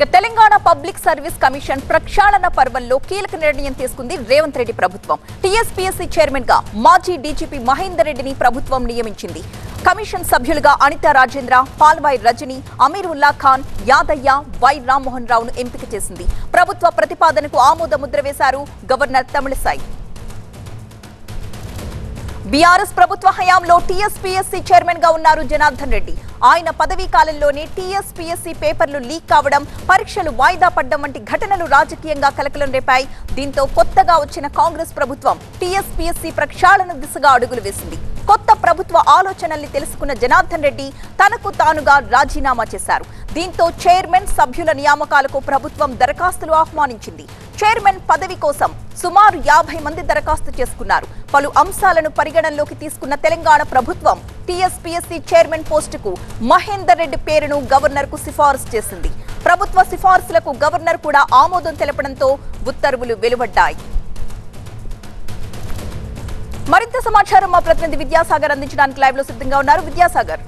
ఇక Telangana public service commission ప్రక్షాళన పర్వంలో కీలక నిర్ణయం తీసుకుంది రేవంత్ రెడ్డి ప్రభుత్వం టీఎస్పీఎస్సీ చైర్మన్ గా మాజీ డీజీపీ మహేందర్ రెడ్డిని ప్రభుత్వం నియమించింది కమిషన్ సభ్యులుగా అనితా రాజేంద్ర పాల్వాయ్ రజని అమీర్ ఉల్లా ఖాన్ యాదయ్య వై రామ్మోహన్ రావును ఎంపిక చేసింది ప్రభుత్వ ప్రతిపాదనకు ఆమోద ముద్ర వేశారు గవర్నర్ తమిళసై బీఆర్ఎస్ ప్రభుత్వ హయాంలో టీఎస్పీఎస్సీ చైర్మన్ గా ఉన్నారు జనార్దన్ రెడ్డి ఆయన పదవీ కాలంలోనే టీఎస్పీఎస్సీ పేపర్లు లీక్ కావడం పరీక్షలు వాయిదా పడ్డం వంటి ఘటనలు రాజకీయంగా కలకలం రేపాయి దీంతో కొత్తగా వచ్చిన కాంగ్రెస్ ప్రభుత్వం టీఎస్పీఎస్సీ ప్రక్షాళన దిశగా అడుగులు వేసింది కొత్త ప్రభుత్వ ఆలోచనల్ని తెలుసుకున్న జనార్దన్ రెడ్డి తనకు తానుగా రాజీనామా చేశారు దీంతో చైర్మన్ సభ్యుల నియామకాలకు ప్రభుత్వం దరఖాస్తులు ఆహ్వానించింది చైర్మన్ పదవి కోసం సుమారు యాభై మంది దరఖాస్తు చేసుకున్నారు పలు అంశాలను పరిగణనలోకి తీసుకున్న తెలంగాణ ప్రభుత్వం టీఎస్పీఎస్సీ చైర్మన్ పోస్టుకు మహేందర్ రెడ్డి పేరును గవర్నర్ కు సిఫారసు చేసింది ప్రభుత్వ సిఫార్సులకు గవర్నర్ కూడా ఆమోదం తెలపడంతో ఉత్తర్వులు వెలువడ్డాయి మరింత సమాచారం మా ప్రతినిధి విద్యాసాగర్ అందించడానికి లైవ్ లో సిద్ధంగా ఉన్నారు విద్యాసాగర్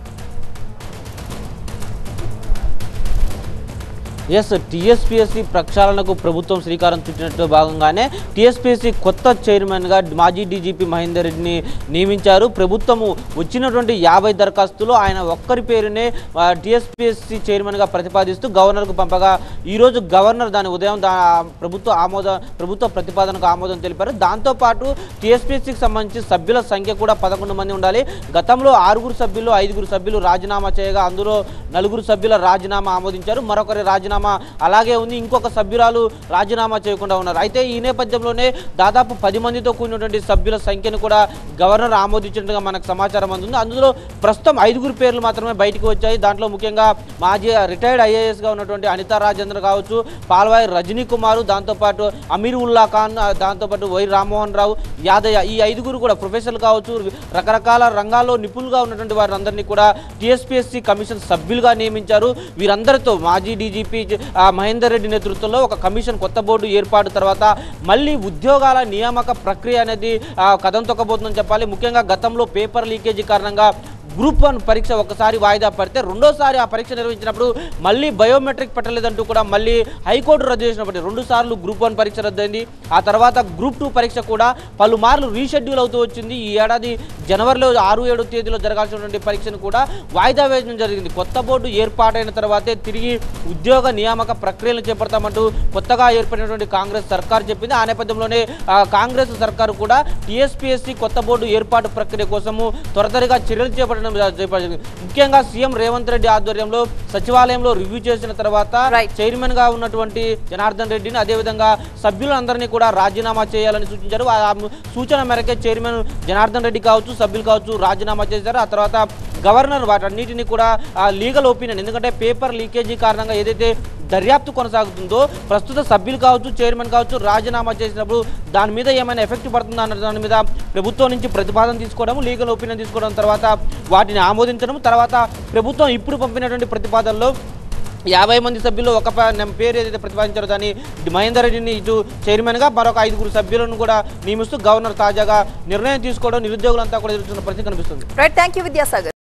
ఎస్ టీఎస్పీఎస్సీ ప్రక్షాళనకు ప్రభుత్వం శ్రీకారం చుట్టినట్టు భాగంగానే టీఎస్పీఎస్సీ కొత్త చైర్మన్గా మాజీ డీజీపీ మహేందర్ రెడ్డిని నియమించారు ప్రభుత్వము వచ్చినటువంటి యాభై దరఖాస్తులు ఆయన ఒక్కరి పేరునే టీఎస్పీఎస్సీ చైర్మన్గా ప్రతిపాదిస్తూ గవర్నర్కు పంపగా ఈరోజు గవర్నర్ దాని ఉదయం దా ప్రభుత్వ ఆమోద ప్రభుత్వ ప్రతిపాదనకు ఆమోదం తెలిపారు దాంతోపాటు టీఎస్పీఎస్సీకి సంబంధించి సభ్యుల సంఖ్య కూడా పదకొండు మంది ఉండాలి గతంలో ఆరుగురు సభ్యులు ఐదుగురు సభ్యులు రాజీనామా చేయగా అందులో నలుగురు సభ్యుల రాజీనామా ఆమోదించారు మరొకరి రాజీనామా అలాగే ఉంది ఇంకొక సభ్యురాలు రాజీనామా చేయకుండా ఉన్నారు అయితే ఈ నేపథ్యంలోనే దాదాపు పది మందితో కూడినటువంటి సభ్యుల సంఖ్యను కూడా గవర్నర్ ఆమోదించినట్టుగా మనకు సమాచారం అందుంది అందులో ప్రస్తుతం ఐదుగురు పేర్లు మాత్రమే బయటకు వచ్చాయి దాంట్లో ముఖ్యంగా మాజీ రిటైర్డ్ ఐఏఎస్గా ఉన్నటువంటి అనితా రాజేంద్ర కావచ్చు పాల్వాయి రజనీ కుమారు దాంతోపాటు అమీర్ ఉల్లా ఖాన్ ఆ, దాంతోపాటు వై రామ్మోహన్ రావు యాదయ్య ఈ ఐదుగురు కూడా ప్రొఫెసర్లు కావచ్చు రకరకాల రంగాల్లో నిపుణులుగా ఉన్నటువంటి వారందరినీ కూడా టీఎస్పీఎస్సీ కమిషన్ సభ్యులుగా నియమించారు వీరందరితో మాజీ డీజీపీ ఆ, మహేందర్ రెడ్డి నేతృత్వంలో ఒక కమిషన్ కొత్త బోర్డు ఏర్పాటు తర్వాత మళ్ళీ ఉద్యోగాల నియామక ప్రక్రియ అనేది ఆ, కదం తొక్కబోతుందని చెప్పాలి ముఖ్యంగా గతంలో పేపర్ లీకేజీ కారణంగా గ్రూప్ వన్ పరీక్ష ఒకసారి వాయిదా పడితే రెండోసారి ఆ పరీక్ష నిర్వహించినప్పుడు మళ్ళీ బయోమెట్రిక్ పెట్టలేదంటూ కూడా మళ్ళీ హైకోర్టు రద్దు చేసినప్పటి రెండు సార్లు గ్రూప్ వన్ పరీక్ష రద్దయింది ఆ తర్వాత గ్రూప్ టూ పరీక్ష కూడా పలుమార్లు రీషెడ్యూల్ అవుతూ వచ్చింది ఈ ఏడాది జనవరిలో ఆరు ఏడు తేదీలో జరగాల్సినటువంటి పరీక్షను కూడా వాయిదా వేయడం జరిగింది కొత్త బోర్డు ఏర్పాటైన తర్వాతే తిరిగి ఉద్యోగ నియామక ప్రక్రియలను చేపడతామంటూ కొత్తగా ఏర్పడినటువంటి కాంగ్రెస్ సర్కార్ చెప్పింది ఆ నేపథ్యంలోనే ఆ, కాంగ్రెస్ సర్కారు కూడా టీఎస్పీఎస్సీ కొత్త బోర్డు ఏర్పాటు ప్రక్రియ కోసము త్వరతరిగా చర్యలు చేపట్టడం చేపట్టింది ముఖ్యంగా సీఎం రేవంత్ రెడ్డి ఆధ్వర్యంలో సచివాలయంలో రివ్యూ చేసిన తర్వాత Right. చైర్మన్ గా ఉన్నటువంటి జనార్దన్ రెడ్డిని అదేవిధంగా సభ్యులందరినీ కూడా రాజీనామా చేయాలని సూచించారు ఆ ఆ సూచన మేరకే చైర్మన్ జనార్దన్ రెడ్డి కావచ్చు సభ్యులు కావచ్చు రాజీనామా చేశారు ఆ తర్వాత గవర్నర్ వాటన్నిటిని కూడా లీగల్ ఒపీనియన్ ఎందుకంటే పేపర్ లీకేజీ కారణంగా ఏదైతే దర్యాప్తు కొనసాగుతుందో ప్రస్తుత సభ్యులు కావచ్చు చైర్మన్ కావచ్చు రాజీనామా చేసినప్పుడు దాని మీద ఏమైనా ఎఫెక్ట్ పడుతుందా అన్న దాని మీద ప్రభుత్వం నుంచి ప్రతిపాదన తీసుకోవడం లీగల్ ఒపీనియన్ తీసుకోవడం తర్వాత వాటిని ఆమోదించడం తర్వాత ప్రభుత్వం ఇప్పుడు పంపినటువంటి ప్రతిపాదనలో యాభై మంది సభ్యులు ఒక ప- నెం- పేరు ఏదైతే ప్రతిపాదించారో దాన్ని మహేందర్ రెడ్డిని ఇటు చైర్మన్గా మరొక ఐదుగురు సభ్యులను కూడా నియమిస్తూ గవర్నర్ తాజాగా నిర్ణయం తీసుకోవడం నిరుద్యోగులంతా కూడా ఎదుర్కొన్న పరిస్థితి కనిపిస్తుంది రైట్ థ్యాంక్ యూ విద్యాసాగర్